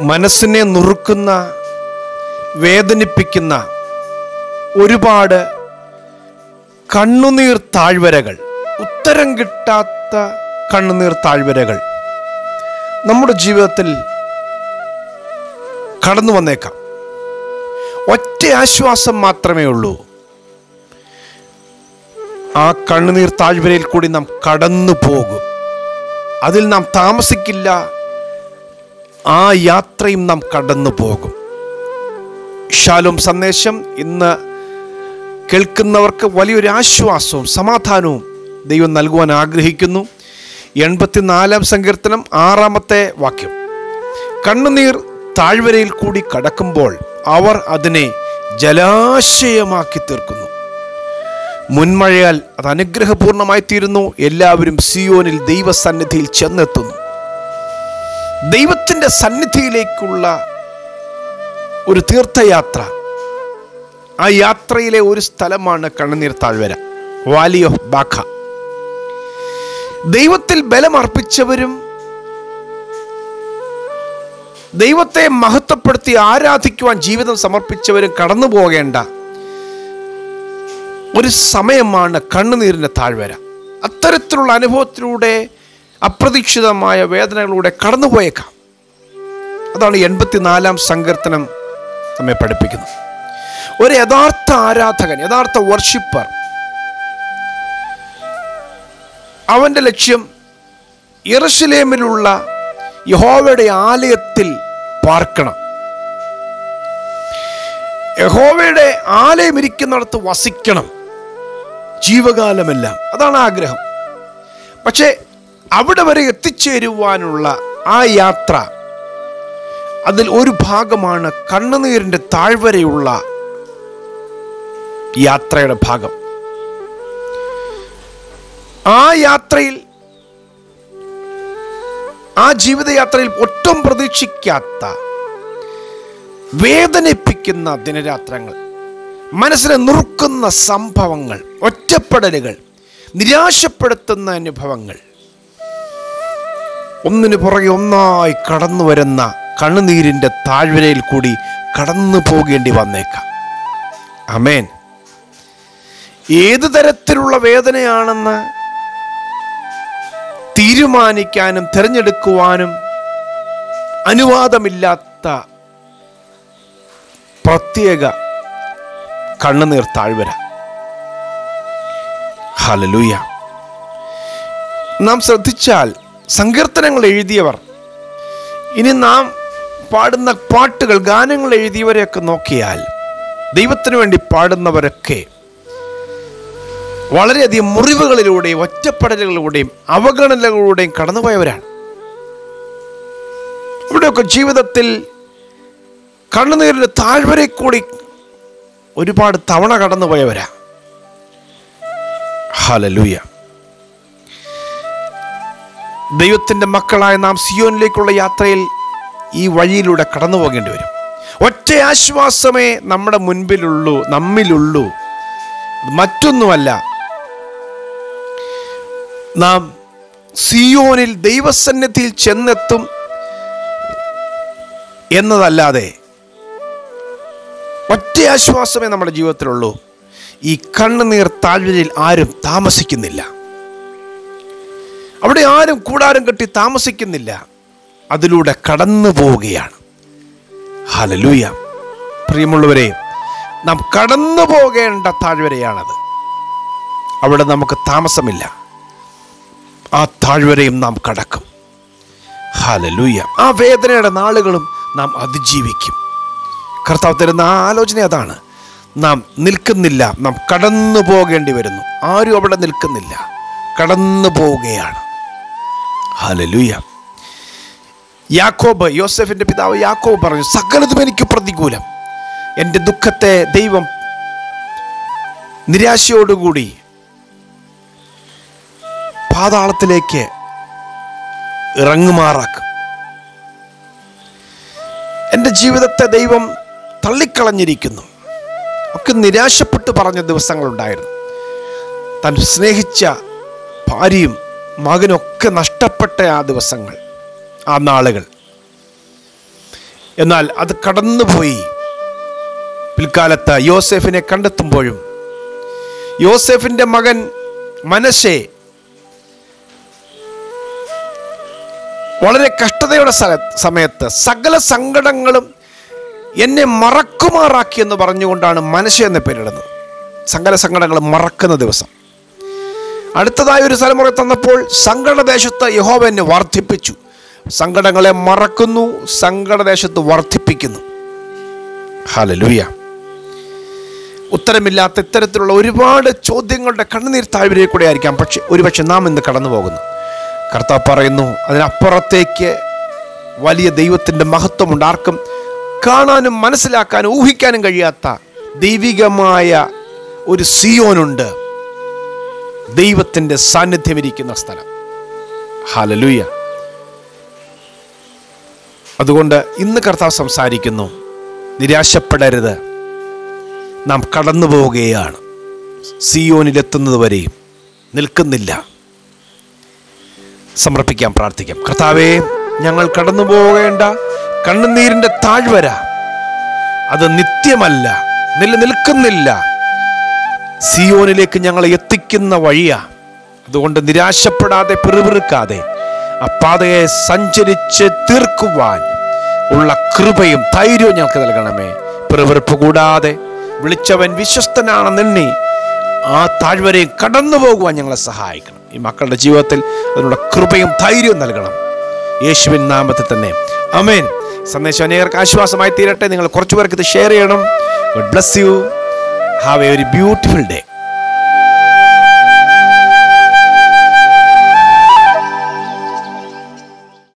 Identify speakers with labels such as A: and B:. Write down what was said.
A: മനസ്സിനെ നുറുക്കുന്ന വേദനിപ്പിക്കുന്ന ഒരുപാട് കണ്ണുനീർ താഴ്വരകൾ ഉത്തരം കിട്ടാത്ത കണ്ണുനീർ താഴ്വരകൾ നമ്മുടെ ജീവിതത്തിൽ കടന്നു വന്നേക്കാം ഒറ്റ ആശ്വാസം മാത്രമേ ഉള്ളൂ ആ കണ്ണുനീർ താഴ്വരയിൽ കൂടി നാം കടന്നു പോകും അതിൽ നാം താമസിക്കില്ല ആ യാത്രയും നാം കടന്നു പോകും ഷാലും സന്ദേശം ഇന്ന് കേൾക്കുന്നവർക്ക് വലിയൊരു ആശ്വാസവും സമാധാനവും ദൈവം നൽകുവാൻ ആഗ്രഹിക്കുന്നു എൺപത്തിനാലാം സങ്കീർത്തനം ആറാമത്തെ വാക്യം കണ്ണുനീർ താഴ്വരയിൽ കൂടി കടക്കുമ്പോൾ അവർ അതിനെ ജലാശയമാക്കി തീർക്കുന്നു മുൻമഴയാൽ അത് അനുഗ്രഹപൂർണമായി തീരുന്നു എല്ലാവരും സിയോനിൽ ദൈവസന്നിധിയിൽ ചെന്നെത്തുന്നു ദൈവത്തിൻ്റെ സന്നിധിയിലേക്കുള്ള ഒരു തീർത്ഥയാത്ര ആ യാത്രയിലെ ഒരു സ്ഥലമാണ് കണ്ണുനീർ താഴ്വര വാലി ഓഫ് ബാഖ ദൈവത്തിൽ ബലമർപ്പിച്ചവരും ദൈവത്തെ മഹത്വപ്പെടുത്തി ആരാധിക്കുവാൻ ജീവിതം സമർപ്പിച്ചവരും കടന്നു പോകേണ്ട ഒരു സമയമാണ് കണ്ണുനീരിൻ്റെ താഴ്വര അത്തരത്തിലുള്ള അനുഭവത്തിലൂടെ അപ്രതീക്ഷിതമായ വേദനകളിലൂടെ കടന്നുപോയേക്കാം അതാണ് എൺപത്തിനാലാം സങ്കീർത്തനം നമ്മെ പഠിപ്പിക്കുന്നത് ഒരു യഥാർത്ഥ ആരാധകൻ യഥാർത്ഥ വർഷിപ്പർ അവൻ്റെ ലക്ഷ്യം ഇറശിലേമിലുള്ള യഹോവയുടെ ആലയത്തിൽ പാർക്കണം യഹോവയുടെ ആലയം ഇരിക്കുന്നിടത്ത് വസിക്കണം ജീവകാലമെല്ലാം അതാണ് ആഗ്രഹം പക്ഷേ അവിടെ വരെ എത്തിച്ചേരുവാനുള്ള ആ യാത്ര അതിൽ ഒരു ഭാഗമാണ് കണ്ണുനീരിൻ്റെ താഴ്വരയുള്ള യാത്രയുടെ ഭാഗം ആ യാത്രയിൽ ആ ജീവിതയാത്രയിൽ ഒട്ടും പ്രതീക്ഷിക്കാത്ത വേദനിപ്പിക്കുന്ന ദിനരാത്രങ്ങൾ മനസ്സിനെ നുറുക്കുന്ന സംഭവങ്ങൾ ഒറ്റപ്പെടലുകൾ നിരാശപ്പെടുത്തുന്ന അനുഭവങ്ങൾ ഒന്നിനു പുറകെ ഒന്നായി കടന്നു വരുന്ന കണ്ണുനീരിൻ്റെ താഴ്വരയിൽ കൂടി കടന്നു പോകേണ്ടി വന്നേക്കാം അമേൻ ഏത് തരത്തിലുള്ള വേദനയാണെന്ന് തീരുമാനിക്കാനും തിരഞ്ഞെടുക്കുവാനും അനുവാദമില്ലാത്ത പ്രത്യേക കണ്ണുനീർ താഴ്വര ഹലലൂയ നാം ശ്രദ്ധിച്ചാൽ സങ്കീർത്തനങ്ങൾ എഴുതിയവർ ഇനി നാം പാടുന്ന പാട്ടുകൾ ഗാനങ്ങൾ എഴുതിയവരെയൊക്കെ നോക്കിയാൽ ദൈവത്തിന് വേണ്ടി പാടുന്നവരൊക്കെ വളരെയധികം മുറിവുകളിലൂടെയും ഒറ്റപ്പെടലുകളിലൂടെയും അവഗണനകളിലൂടെയും കടന്നുപോയവരാണ് ഇവിടെയൊക്കെ ജീവിതത്തിൽ കണ്ണുനീരിൻ്റെ താഴ്വരെ കൂടി ഒരുപാട് തവണ കടന്നുപോയവരാ ഹലലൂയ ദൈവത്തിൻ്റെ മക്കളായ നാം സിയോനിലേക്കുള്ള യാത്രയിൽ ഈ വഴിയിലൂടെ കടന്നു പോകേണ്ടി വരും ഒറ്റ ആശ്വാസമേ നമ്മുടെ മുൻപിലുള്ളൂ നമ്മിലുള്ളൂ മറ്റൊന്നുമല്ല നാം സിയോനിൽ ദൈവസന്നിധിയിൽ ചെന്നെത്തും എന്നതല്ലാതെ ഒറ്റ ആശ്വാസമേ നമ്മുടെ ജീവിതത്തിലുള്ളൂ ഈ കണ്ണുനീർ താഴ്വരയിൽ ആരും താമസിക്കുന്നില്ല അവിടെ ആരും കൂടാരം കെട്ടി താമസിക്കുന്നില്ല അതിലൂടെ കടന്നു പോവുകയാണ് ഹലലൂയ പ്രിയമുള്ളവരെ നാം കടന്നു പോകേണ്ട താഴ്വരയാണത് അവിടെ നമുക്ക് താമസമില്ല ആ താഴ്വരയും നാം കടക്കും ഹലലൂയ ആ വേദനയുടെ നാളുകളും നാം അതിജീവിക്കും കർത്താവ് തരുന്ന ആ ആലോചന അതാണ് നാം നിൽക്കുന്നില്ല നാം കടന്നു പോകേണ്ടി വരുന്നു ആരും അവിടെ നിൽക്കുന്നില്ല കടന്നു പോവുകയാണ് ഹലലൂയ യാക്കോബ് യോസഫിന്റെ പിതാവ് യാക്കോബ് പറഞ്ഞു സകലതും എനിക്ക് പ്രതികൂലം എൻ്റെ ദുഃഖത്തെ ദൈവം നിരാശയോടുകൂടി പാതാളത്തിലേക്ക് ഇറങ്ങുമാറാക്കും എൻ്റെ ജീവിതത്തെ ദൈവം തള്ളിക്കളഞ്ഞിരിക്കുന്നു ഒക്കെ നിരാശപ്പെട്ട് പറഞ്ഞ ദിവസങ്ങളുണ്ടായിരുന്നു താൻ സ്നേഹിച്ച ഭാര്യയും മകനൊക്കെ നഷ്ടപ്പെട്ട ആ ദിവസങ്ങൾ ആ നാളുകൾ എന്നാൽ അത് കടന്നുപോയി പിൽക്കാലത്ത് യോസെഫിനെ കണ്ടെത്തുമ്പോഴും യോസെഫിന്റെ മകൻ മനശെ വളരെ കഷ്ടതയുടെ സ- സമയത്ത് സകല സങ്കടങ്ങളും എന്നെ മറക്കുമാറാക്കി എന്ന് പറഞ്ഞുകൊണ്ടാണ് മനശ എന്ന പേരിടുന്നത് സകല സങ്കടങ്ങളും മറക്കുന്ന ദിവസം അടുത്തതായി ഒരു തലമുറ തന്നപ്പോൾ സങ്കടദേശത്ത് യഹോവ എന്നെ വർദ്ധിപ്പിച്ചു സങ്കടങ്ങളെ മറക്കുന്നു സങ്കടദേശത്ത് വർദ്ധിപ്പിക്കുന്നു ഹാലലൂയ ഉത്തരമില്ലാത്ത ഇത്തരത്തിലുള്ള ഒരുപാട് ചോദ്യങ്ങളുടെ കണ്ണുനീർ താഴ്വരയിൽ കൂടെ ആയിരിക്കാം പക്ഷെ ഒരുപക്ഷെ നാം ഇന്ന് കടന്നു പോകുന്നു കർത്താവ് പറയുന്നു അതിനപ്പുറത്തേക്ക് വലിയ ദൈവത്തിൻ്റെ മഹത്വമുണ്ട് ആർക്കും കാണാനും മനസ്സിലാക്കാനും ഊഹിക്കാനും കഴിയാത്ത ദൈവികമായ ഒരു സിയോനുണ്ട് ദൈവത്തിൻ്റെ സാന്നിധ്യമിരിക്കുന്ന സ്ഥലം ഹാലലൂയ അതുകൊണ്ട് ഇന്ന് കർത്താവ് സംസാരിക്കുന്നു നിരാശപ്പെടരുത് നാം കടന്നു പോവുകയാണ് സിയോനിലെത്തുന്നത് വരെയും നിൽക്കുന്നില്ല സമർപ്പിക്കാം പ്രാർത്ഥിക്കാം കർത്താവേ ഞങ്ങൾ കടന്നു പോകേണ്ട കണ്ണുനീരിന്റെ താഴ്വര അത് നിത്യമല്ല നിലനിൽക്കുന്നില്ല സിയോനിലേക്ക് ഞങ്ങളെ എത്തിക്കുന്ന വഴിയാ അതുകൊണ്ട് നിരാശപ്പെടാതെ പിറുപിറുക്കാതെ ആ പാതയെ സഞ്ചരിച്ച് തീർക്കുവാൻ ഉള്ള കൃപയും ധൈര്യവും ഞങ്ങൾക്ക് നൽകണമേ പിറുപിറുപ്പ് കൂടാതെ വിളിച്ചവൻ വിശ്വസ്തനാണെന്നെണ്ണി ആ താഴ്വരയും കടന്നു പോകുവാൻ ഞങ്ങളെ സഹായിക്കണം ഈ മക്കളുടെ ജീവിതത്തിൽ അതിനുള്ള കൃപയും ധൈര്യവും നൽകണം യേശുവിൻ നാമത്തിൽ തന്നെ അമേൻ സന്ദേശം അനേകർക്ക് ആശ്വാസമായി തീരട്ടെ നിങ്ങൾ കുറച്ചു പേർക്ക് ഇത് ഷെയർ ചെയ്യണം good bless you have a very beautiful day